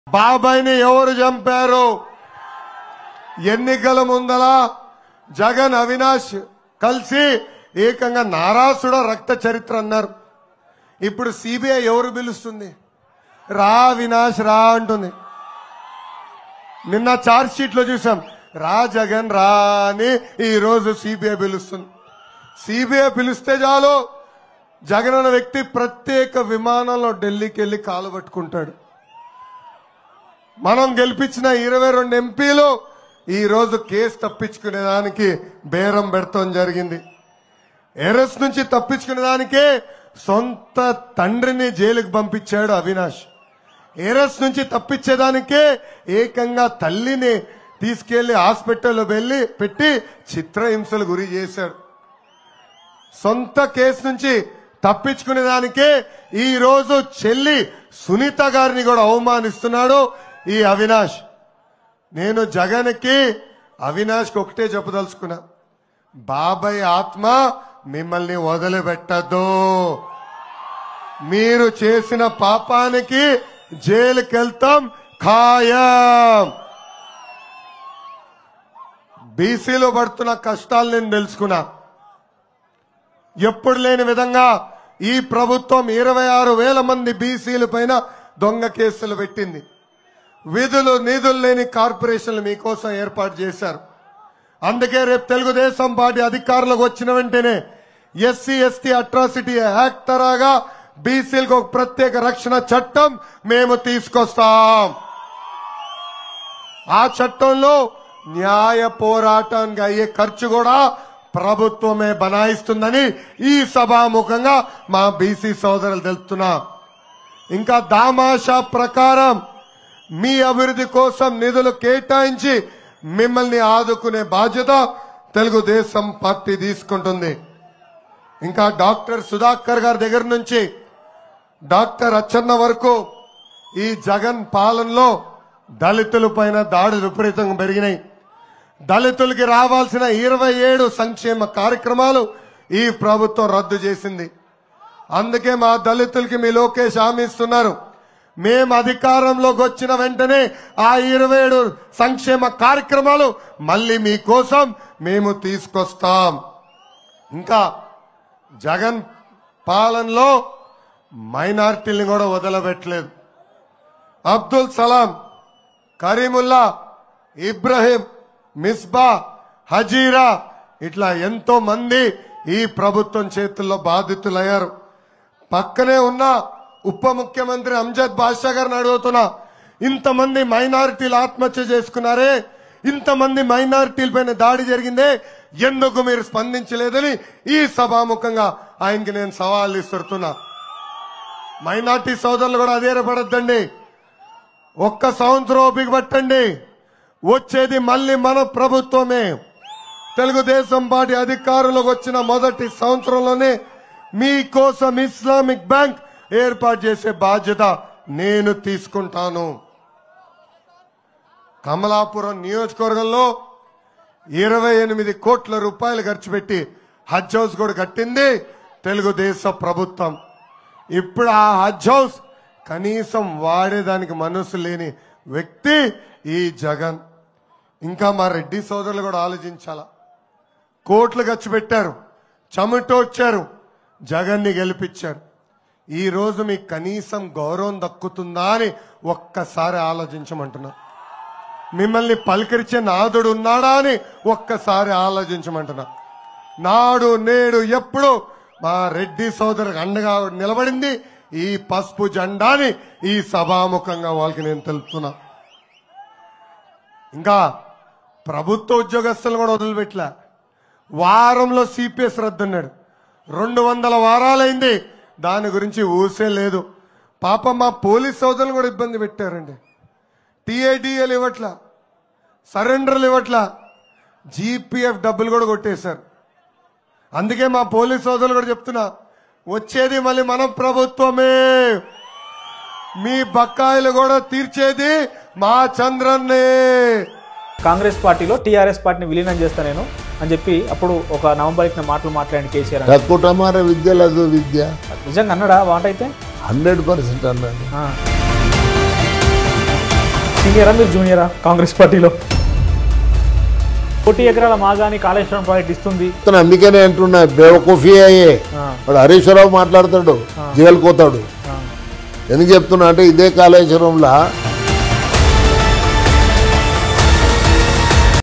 బాబాయిని ఎవరు చంపారు ఎన్నికల ముందల జగన్ అవినాష్ కలిసి ఏకంగా నారాసుడ రక్త చరిత్ర అన్నారు ఇప్పుడు సిబిఐ ఎవరు పిలుస్తుంది రా అవినాష్ రా అంటుంది నిన్న చార్జ్ షీట్ లో చూసాం రా జగన్ రా అని ఈ రోజు సిబిఐ పిలుస్తుంది సిబిఐ పిలిస్తే చాలు జగన్ అన్న వ్యక్తి ప్రత్యేక విమానంలో ఢిల్లీకి వెళ్లి కాలు పట్టుకుంటాడు మనం గెలిపించిన ఇరవై రెండు ఎంపీలు ఈ రోజు కేసు తప్పించుకునే దానికి బేరం పెడతాం జరిగింది ఎరస్ నుంచి తప్పించుకునే దానికే సొంత తండ్రిని జైలుకు పంపించాడు అవినాష్ ఎరస్ నుంచి తప్పించేదానికే ఏకంగా తల్లిని తీసుకెళ్లి హాస్పిటల్లో వెళ్ళి పెట్టి చిత్రహింసలు గురి చేశాడు సొంత కేసు నుంచి తప్పించుకునే దానికే ఈ రోజు చెల్లి సునీత గారిని కూడా అవమానిస్తున్నాడు ఈ అవినాష్ నేను జగన్కి అవినాష్కి ఒకటే చెప్పదలుచుకున్నా బాబాయ్ ఆత్మ మిమ్మల్ని వదిలిపెట్టద్దు మీరు చేసిన పాపానికి జైలుకి వెళ్తాం ఖాయం బీసీలో పడుతున్న కష్టాలు నేను తెలుసుకున్నా ఎప్పుడు లేని విధంగా ఈ ప్రభుత్వం ఇరవై ఆరు వేల మంది బీసీల పైన దొంగ కేసులు పెట్టింది విధులు నిధులు లేని కార్పొరేషన్లు మీకోసం ఏర్పాటు చేశారు అందుకే రేపు తెలుగుదేశం పార్టీ అధికారులకు వచ్చిన వెంటనే ఎస్సీ ఎస్టీ అట్రాసిటీ యాక్ట్ తరాగా బీసీలకు ఒక ప్రత్యేక రక్షణ చట్టం మేము తీసుకొస్తాం ఆ చట్టంలో న్యాయ పోరాటానికి అయ్యే ఖర్చు కూడా ప్రభుత్వమే బనాయిస్తుందని ఈ సభాముఖంగా మా బీసీ సోదరులు తెలుపుతున్నా ఇంకా దామాషా ప్రకారం మీ అభివృద్ధి కోసం నిధులు కేటాయించి మిమ్మల్ని ఆదుకునే బాధ్యత తెలుగుదేశం పార్టీ తీసుకుంటుంది ఇంకా డాక్టర్ సుధాకర్ గారి దగ్గర నుంచి డాక్టర్ అచ్చన్న వరకు ఈ జగన్ పాలనలో దళితుల పైన దాడులు విపరీతంగా పెరిగినాయి దళితులకి రావాల్సిన ఇరవై ఏడు సంక్షేమ కార్యక్రమాలు ఈ ప్రభుత్వం రద్దు చేసింది అందుకే మా దళితులకి మీ లోకేష్ హామీ ఇస్తున్నారు మేము అధికారంలోకి వచ్చిన వెంటనే ఆ ఇరవై ఏడు సంక్షేమ కార్యక్రమాలు మళ్ళీ మీకోసం మేము తీసుకొస్తాం ఇంకా జగన్ పాలనలో మైనార్టీల్ని కూడా వదలబెట్టలేదు అబ్దుల్ సలాం కరీముల్లా ఇబ్రహీం మిస్బా హజీరా ఇట్లా ఎంతో మంది ఈ ప్రభుత్వం చేతుల్లో బాధితులయ్యారు పక్కనే ఉన్న ఉప ముఖ్యమంత్రి అంజద్ బాషా గారిని అడుగుతున్నా ఇంతమంది మైనారిటీలు ఆత్మహత్య చేసుకున్నారే ఇంతమంది మైనారిటీల పైన దాడి జరిగిందే ఎందుకు మీరు స్పందించలేదని ఈ సభాముఖంగా ఆయనకి నేను సవాల్ ఇస్తున్నా మైనార్టీ సోదరులు కూడా అధీరపడద్దండి ఒక్క సంవత్సరం ఓపిక పట్టండి వచ్చేది మళ్ళీ మన ప్రభుత్వమే తెలుగుదేశం పార్టీ అధికారంలోకి వచ్చిన మొదటి సంవత్సరంలోనే మీకోసం ఇస్లామిక్ బ్యాంక్ ఏర్పాటు చేసే బాధ్యత నేను తీసుకుంటాను కమలాపురం నియోజకవర్గంలో ఇరవై ఎనిమిది కోట్ల రూపాయలు ఖర్చు పెట్టి హజ్ హౌస్ కూడా కట్టింది తెలుగుదేశం ప్రభుత్వం ఇప్పుడు ఆ హజ్ హౌస్ కనీసం వాడేదానికి మనసు లేని వ్యక్తి ఈ జగన్ ఇంకా మా రెడ్డి సోదరులు కూడా ఆలోచించాల కోట్లు ఖర్చు పెట్టారు చెమటోచ్చారు జగన్ని గెలిపించారు ఈ రోజు మీకు కనీసం గౌరవం దక్కుతుందా అని ఒక్కసారి ఆలోచించమంటున్నా మిమ్మల్ని పలకరించే నాదుడు ఉన్నాడా అని ఒక్కసారి ఆలోచించమంటున్నా నాడు నేడు ఎప్పుడు మా రెడ్డి సోదరు అండగా నిలబడింది ఈ పసుపు జెండాని ఈ సభాముఖంగా వాళ్ళకి నేను తెలుపుతున్నా ఇంకా ప్రభుత్వ ఉద్యోగస్తులు కూడా వదిలిపెట్టలే వారంలో సిపిఎస్ రద్దన్నాడు రెండు వందల వారాలైంది దాని గురించి ఊసే లేదు పాప మా పోలీస్ సోదరులు కూడా ఇబ్బంది పెట్టారండి టీఐడిఎల్ ఇవ్వట్లా సరెండర్లు ఇవ్వట్లా జీపీఎఫ్ డబ్బులు కూడా కొట్టేశారు అందుకే మా పోలీస్ సోదరులు కూడా చెప్తున్నా వచ్చేది మళ్ళీ మన ప్రభుత్వమే మీ బకాయిలు కూడా తీర్చేది మా చంద్రన్నే కాంగ్రెస్ పార్టీలో టీఆర్ఎస్ పార్టీని విలీనం చేస్తా నేను అని చెప్పి అప్పుడు ఒక నవంబర్ ఇచ్చిన మాటలు మాట్లాడిన కేసీఆర్ అని. కుటుంబార విద్య లేదు విద్య నిజంగా అన్నాడా మాట అయితే హండ్రెడ్ పర్సెంట్ అన్నాడు ఆ. సీనియరా మీరు జూనియరా కాంగ్రెస్ పార్టీలో కోటి ఎకరాల మాగాని కాళేశ్వరం ప్రాజెక్ట్ ఇస్తుంది అతను అందుకనే అంటున్నా బేవకూఫీ అయ్యే ఆ, వాడు హరీశ్వరరావు మాట్లాడతాడు జైలుకు పోతాడు ఆ, ఎందుకు చెప్తున్నా అంటే ఇదే కాళేశ్వరంలో